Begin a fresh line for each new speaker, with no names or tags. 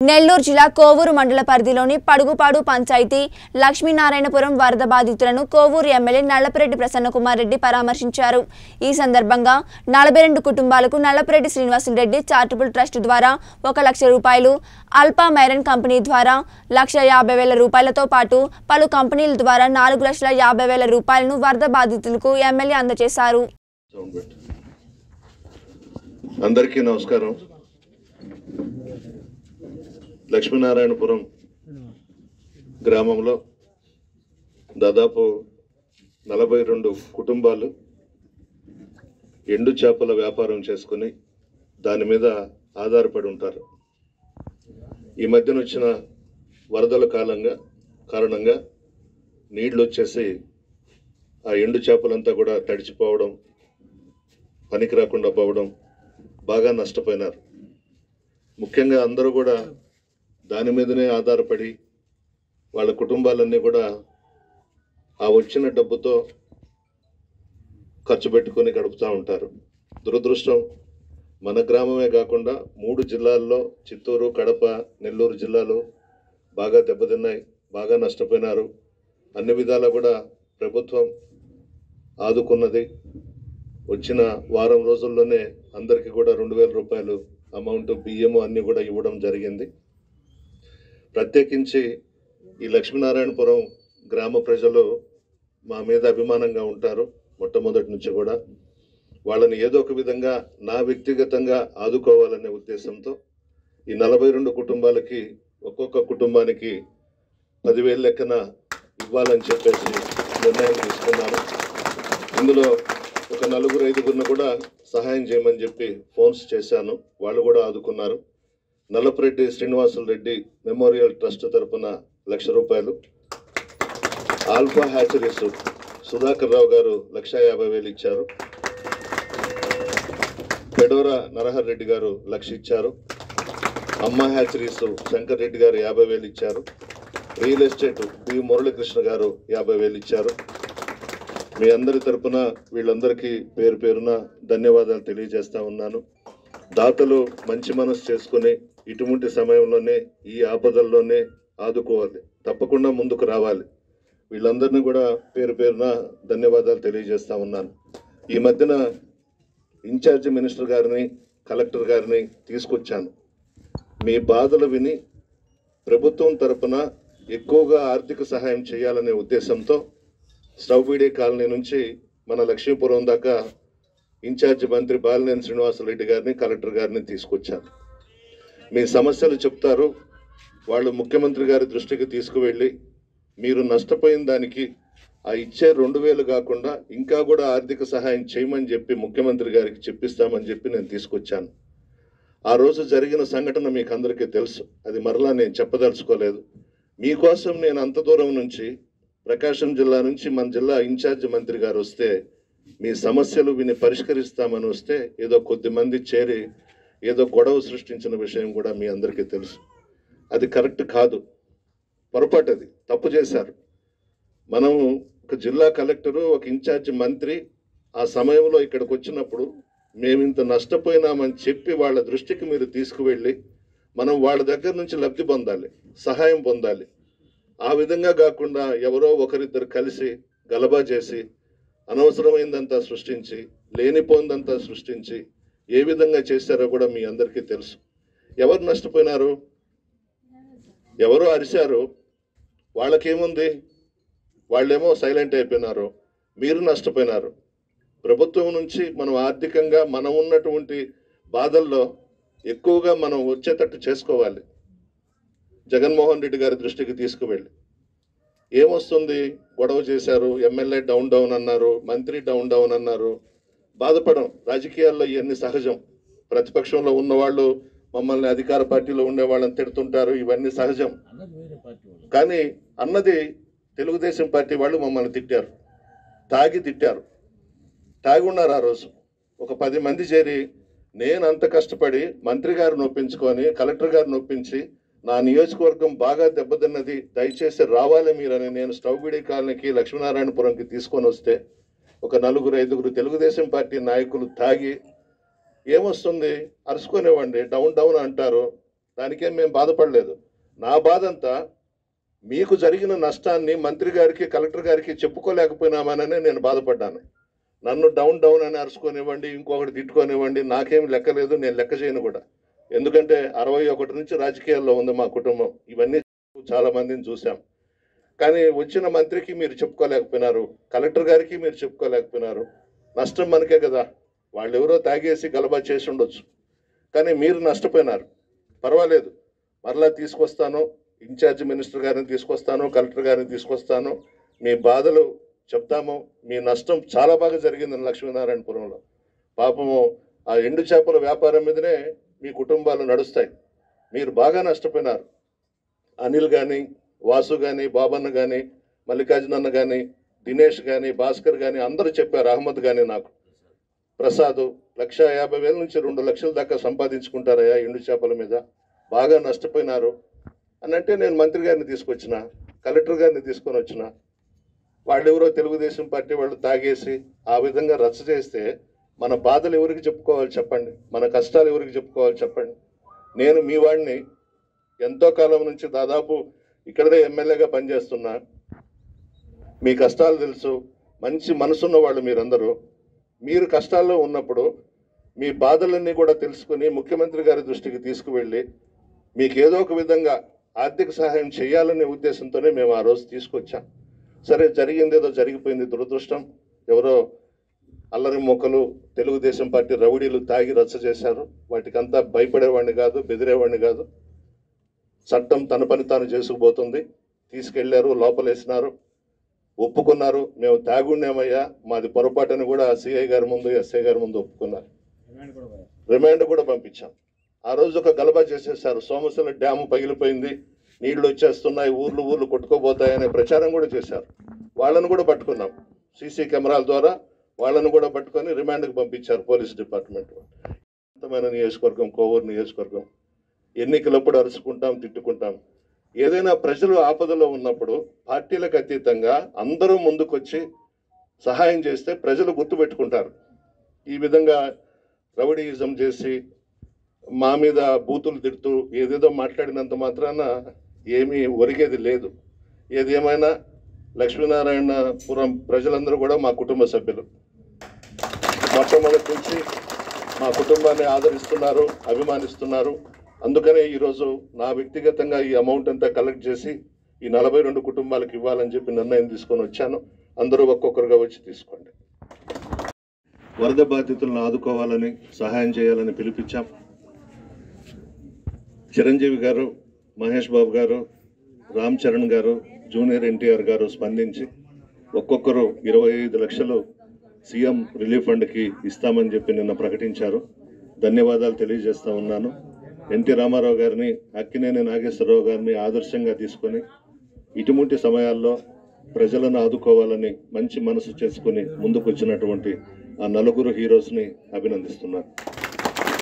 నెల్లూరు జిల్లా కోవూరు మండల పరిధిలోని పడుగుపాడు పంచాయతీ లక్ష్మీనారాయణపురం వరద బాధితులను కోవూరు ఎమ్మెల్యే నల్లపరెడ్డి ప్రసన్నకుమార్ రెడ్డి పరామర్శించారు ఈ సందర్భంగా నలభై రెండు కుటుంబాలకు నల్లపరెడ్డి శ్రీనివాసులరెడ్డి చారిటబుల్ ట్రస్ట్ ద్వారా ఒక లక్ష రూపాయలు అల్పా మైరన్ కంపెనీ ద్వారా లక్ష యాభై వేల రూపాయలతో పాటు పలు కంపెనీల ద్వారా నాలుగు లక్షల యాభై వేల రూపాయలను వరద బాధితులకు ఎమ్మెల్యే అందజేశారు
సౌండ్ పెట్టు. అందరికీ నమస్కారం లక్ష్మీనారాయణపురం గ్రామంలో దాదాపు నలభై రెండు కుటుంబాలు ఎండు చేపల వ్యాపారం చేసుకుని దాని మీద ఆధారపడి ఉంటారు ఈ మధ్యన వచ్చిన వరదల కాలంగా కారణంగా నీళ్లు వచ్చేసి ఆ ఎండు చేపలంతా కూడా తడిచిపోవడం పనికి రాకుండా పోవడం బాగా నష్టపోయినారు ముఖ్యంగా అందరూ కూడా దాని మీదనే ఆధారపడి వాళ్ళ కుటుంబాలన్నీ కూడా ఆ వచ్చిన డబ్బుతో ఖర్చు పెట్టుకొని గడుపుతూ ఉంటారు దురదృష్టం మన గ్రామమే కాకుండా మూడు జిల్లాల్లో చిత్తూరు కడప నెల్లూరు జిల్లాలు బాగా దెబ్బతిన్నాయి బాగా నష్టపోయినారు అన్ని విధాలా కూడా ప్రభుత్వం ఆదుకున్నది వచ్చిన వారం రోజుల్లోనే అందరికీ కూడా రెండు వేల రూపాయలు అమౌంట్ బియ్యము అన్నీ కూడా ఇవ్వడం జరిగింది ప్రత్యేకించి ఈ లక్ష్మీనారాయణపురం గ్రామ ప్రజలు మా మీద అభిమానంగా ఉంటారు మొట్టమొదటి నుంచి కూడా వాళ్ళని ఏదో ఒక విధంగా నా వ్యక్తిగతంగా ఆదుకోవాలనే ఉద్దేశంతో ఈ నలభై రెండు కుటుంబాలకి ఒక్కొక్క కుటుంబానికి పదివేల లెక్కన ఇవ్వాలని చెప్పేసి నిర్ణయం తీసుకున్నాను ఇందులో ఒక నలుగురు ఐదుగురిని కూడా సహాయం చేయమని చెప్పి ఫోన్స్ చేశాను వాళ్ళు కూడా ఆదుకున్నారు నల్లపరెడ్డి శ్రీనివాసులు రెడ్డి మెమోరియల్ ట్రస్ట్ తరపున లక్ష రూపాయలు ఆల్ఫా హ్యాచరీస్ సుధాకర్ రావు గారు లక్ష యాభై వేలు ఇచ్చారు పెడోరా నరహర్ రెడ్డి గారు లక్ష ఇచ్చారు అమ్మ హ్యాచరీస్ శంకర్ రెడ్డి గారు యాభై వేలు ఇచ్చారు రియల్ ఎస్టేట్ బి మురళీకృష్ణ గారు యాభై వేలు ఇచ్చారు మీ అందరి తరపున వీళ్ళందరికీ పేరు పేరున ధన్యవాదాలు తెలియజేస్తా ఉన్నాను దాతలు మంచి మనసు చేసుకుని ఇటువంటి సమయంలోనే ఈ ఆపదల్లోనే ఆదుకోవాలి తప్పకుండా ముందుకు రావాలి వీళ్ళందరినీ కూడా పేరు పేరున ధన్యవాదాలు తెలియజేస్తా ఉన్నాను ఈ మధ్యన ఇన్ఛార్జి మినిస్టర్ గారిని కలెక్టర్ గారిని తీసుకొచ్చాను మీ బాధలు విని ప్రభుత్వం తరపున ఎక్కువగా ఆర్థిక సహాయం చేయాలనే ఉద్దేశంతో స్టవ్బీడి కాలనీ నుంచి మన లక్ష్మీపురం దాకా ఇన్ఛార్జ్ మంత్రి బాలినేని శ్రీనివాసరెడ్డి గారిని కలెక్టర్ గారిని తీసుకొచ్చాను మీ సమస్యలు చెప్తారు వాళ్ళు ముఖ్యమంత్రి గారి దృష్టికి తీసుకువెళ్ళి మీరు నష్టపోయిన దానికి ఆ ఇచ్చే రెండు వేలు కాకుండా ఇంకా కూడా ఆర్థిక సహాయం చేయమని చెప్పి ముఖ్యమంత్రి గారికి చెప్పిస్తామని చెప్పి నేను తీసుకొచ్చాను ఆ రోజు జరిగిన సంఘటన మీకు అందరికీ తెలుసు అది మరలా నేను చెప్పదలుచుకోలేదు మీకోసం నేను అంత దూరం నుంచి ప్రకాశం జిల్లా నుంచి మన జిల్లా ఇన్ఛార్జ్ మంత్రి గారు వస్తే మీ సమస్యలు విని పరిష్కరిస్తామని వస్తే ఏదో కొద్ది మంది చేరి ఏదో గొడవ సృష్టించిన విషయం కూడా మీ అందరికీ తెలుసు అది కరెక్ట్ కాదు పొరపాటు అది తప్పు చేశారు మనం ఒక జిల్లా కలెక్టరు ఒక ఇన్ఛార్జ్ మంత్రి ఆ సమయంలో ఇక్కడికి వచ్చినప్పుడు మేము ఇంత నష్టపోయినామని చెప్పి వాళ్ళ దృష్టికి మీరు తీసుకువెళ్ళి మనం వాళ్ళ దగ్గర నుంచి లబ్ధి పొందాలి సహాయం పొందాలి ఆ విధంగా కాకుండా ఎవరో ఒకరిద్దరు కలిసి గలబా చేసి అనవసరమైందంతా సృష్టించి లేనిపోయిందంతా సృష్టించి ఏ విధంగా చేశారో కూడా మీ అందరికీ తెలుసు ఎవరు నష్టపోయినారు ఎవరు అరిశారు వాళ్ళకేముంది వాళ్ళేమో సైలెంట్ అయిపోయినారు మీరు నష్టపోయినారు ప్రభుత్వం నుంచి మనం ఆర్థికంగా మనం ఉన్నటువంటి బాధల్లో ఎక్కువగా మనం వచ్చేటట్టు చేసుకోవాలి జగన్మోహన్ రెడ్డి గారి దృష్టికి తీసుకువెళ్ళి ఏమొస్తుంది గొడవ చేశారు ఎమ్మెల్యే డౌన్ డౌన్ అన్నారు మంత్రి డౌన్ డౌన్ అన్నారు బాధపడం రాజకీయాల్లో ఇవన్నీ సహజం ప్రతిపక్షంలో ఉన్నవాళ్ళు మమ్మల్ని అధికార పార్టీలో ఉండే వాళ్ళని తిడుతుంటారు ఇవన్నీ సహజం కానీ అన్నది తెలుగుదేశం పార్టీ వాళ్ళు మమ్మల్ని తిట్టారు తాగి తిట్టారు తాగి ఉన్నారు ఆ రోజు ఒక పది మంది చేరి నేను అంత కష్టపడి మంత్రి గారిని ఒప్పించుకొని కలెక్టర్ గారిని ఒప్పించి నా నియోజకవర్గం బాగా దెబ్బతిన్నది దయచేసి రావాలి మీరని నేను స్టవ్బిడి కాలనీకి లక్ష్మీనారాయణపురంకి తీసుకొని వస్తే ఒక నలుగురు ఐదుగురు తెలుగుదేశం పార్టీ నాయకులు తాగి ఏమొస్తుంది అరుచుకునేవ్వండి డౌన్ డౌన్ అంటారు దానికేం మేము బాధపడలేదు నా బాధ అంతా మీకు జరిగిన నష్టాన్ని మంత్రి గారికి కలెక్టర్ గారికి చెప్పుకోలేకపోయినామననే నేను బాధపడ్డాను నన్ను డౌన్ డౌన్ అని అరుచుకొనివ్వండి ఇంకొకటి తిట్టుకొనివ్వండి నాకేం లెక్క లేదు నేను లెక్క చేయను కూడా ఎందుకంటే అరవై ఒకటి నుంచి రాజకీయాల్లో ఉంది మా కుటుంబం ఇవన్నీ చాలా మందిని చూసాం కానీ వచ్చిన మంత్రికి మీరు చెప్పుకోలేకపోయినారు కలెక్టర్ గారికి మీరు చెప్పుకోలేకపోయినారు నష్టం మనకే కదా వాళ్ళు ఎవరో తాగేసి గలబా చేసి ఉండొచ్చు కానీ మీరు నష్టపోయినారు పర్వాలేదు మరలా తీసుకొస్తాను ఇన్ఛార్జ్ మినిస్టర్ గారిని తీసుకొస్తాను కలెక్టర్ గారిని తీసుకొస్తాను మీ బాధలు చెప్తాము మీ నష్టం చాలా బాగా జరిగింది లక్ష్మీనారాయణపురంలో పాపము ఆ ఎండు చేపల వ్యాపారం మీదనే మీ కుటుంబాలు నడుస్తాయి మీరు బాగా నష్టపోయినారు అనిల్ కానీ వాసు కానీ బాబన్న కానీ మల్లికార్జునన్న కానీ దినేష్ కానీ భాస్కర్ కానీ అందరూ చెప్పారు అహ్మద్ కానీ నాకు ప్రసాద్ లక్ష యాభై వేల నుంచి రెండు లక్షల దాకా సంపాదించుకుంటారయ్యా ఎండు చేపల మీద బాగా నష్టపోయినారు అని అంటే నేను మంత్రి గారిని తీసుకొచ్చిన కలెక్టర్ గారిని తీసుకొని వచ్చిన వాళ్ళు ఎవరో తెలుగుదేశం పార్టీ వాళ్ళు తాగేసి ఆ విధంగా రచ్చ చేస్తే మన బాధలు ఎవరికి చెప్పుకోవాలి చెప్పండి మన కష్టాలు ఎవరికి చెప్పుకోవాలి చెప్పండి నేను మీ వాడిని ఎంతో కాలం నుంచి దాదాపు ఇక్కడే ఎమ్మెల్యేగా పనిచేస్తున్నా మీ కష్టాలు తెలుసు మంచి మనసున్న వాళ్ళు మీరందరూ మీరు కష్టాల్లో ఉన్నప్పుడు మీ బాధలన్నీ కూడా తెలుసుకుని ముఖ్యమంత్రి గారి దృష్టికి తీసుకువెళ్ళి మీకు ఏదో ఒక విధంగా ఆర్థిక సహాయం చేయాలనే ఉద్దేశంతోనే మేము ఆ రోజు తీసుకొచ్చాం సరే జరిగింది ఏదో జరిగిపోయింది దురదృష్టం ఎవరో అల్లరి మొక్కలు తెలుగుదేశం పార్టీ రౌడీలు తాగి రచ్చ చేశారు వాటికంతా భయపడేవాడిని కాదు బెదిరేవాడిని కాదు చట్టం తన పని తాను చేసుకుపోతుంది తీసుకెళ్లారు లోపలేసినారు ఒప్పుకున్నారు మేము తాగుండేమయ్యా మాది పొరపాటుని కూడా సిఐ గారి ముందు ఎస్ఐ గారి ముందు ఒప్పుకున్నారు రిమాండ్ కూడా పంపించాం ఆ రోజు ఒక గలబా చేసేసారు సోమశిల డ్యాము పగిలిపోయింది నీళ్లు వచ్చేస్తున్నాయి ఊర్లు ఊర్లు కొట్టుకోబోతాయనే ప్రచారం కూడా చేశారు వాళ్ళను కూడా పట్టుకున్నాం సీసీ కెమెరాల ద్వారా వాళ్ళను కూడా పట్టుకొని రిమాండ్కి పంపించారు పోలీస్ డిపార్ట్మెంట్ వాళ్ళు. అనంతమైన నియోజకవర్గం కోవూరు నియోజకవర్గం ఎన్నికలప్పుడు అరుచుకుంటాం తిట్టుకుంటాం ఏదైనా ప్రజలు ఆపదలో ఉన్నప్పుడు పార్టీలకు అతీతంగా అందరూ ముందుకొచ్చి సహాయం చేస్తే ప్రజలు గుర్తుపెట్టుకుంటారు ఈ విధంగా రౌడీయిజం చేసి మా మీద బూతులు తిడుతూ ఏదేదో మాట్లాడినంత మాత్రాన ఏమీ ఒరిగేది లేదు ఏది ఏమైనా లక్ష్మీనారాయణపురం ప్రజలందరూ కూడా మా కుటుంబ సభ్యులు మొట్టమొదటి నుంచి మా కుటుంబాన్ని ఆదరిస్తున్నారు అభిమానిస్తున్నారు అందుకనే ఈరోజు నా వ్యక్తిగతంగా ఈ అమౌంట్ అంతా కలెక్ట్ చేసి ఈ నలభై రెండు కుటుంబాలకు ఇవ్వాలని చెప్పి నిర్ణయం తీసుకొని వచ్చాను అందరూ ఒక్కొక్కరుగా వచ్చి తీసుకోండి వరద బాధితులను ఆదుకోవాలని సహాయం చేయాలని పిలిపించాం చిరంజీవి గారు మహేష్ బాబు గారు రామ్ చరణ్ గారు జూనియర్ ఎన్టీఆర్ గారు స్పందించి ఒక్కొక్కరు ఇరవై ఐదు లక్షలు సీఎం రిలీఫ్ ఫండ్కి ఇస్తామని చెప్పి నిన్న ప్రకటించారు ధన్యవాదాలు తెలియజేస్తా ఉన్నాను ఎన్టీ రామారావు గారిని అక్కినేని నాగేశ్వరరావు గారిని ఆదర్శంగా తీసుకొని ఇటువంటి సమయాల్లో ప్రజలను ఆదుకోవాలని మంచి మనసు చేసుకుని ముందుకు వచ్చినటువంటి ఆ నలుగురు హీరోస్ని అభినందిస్తున్నాను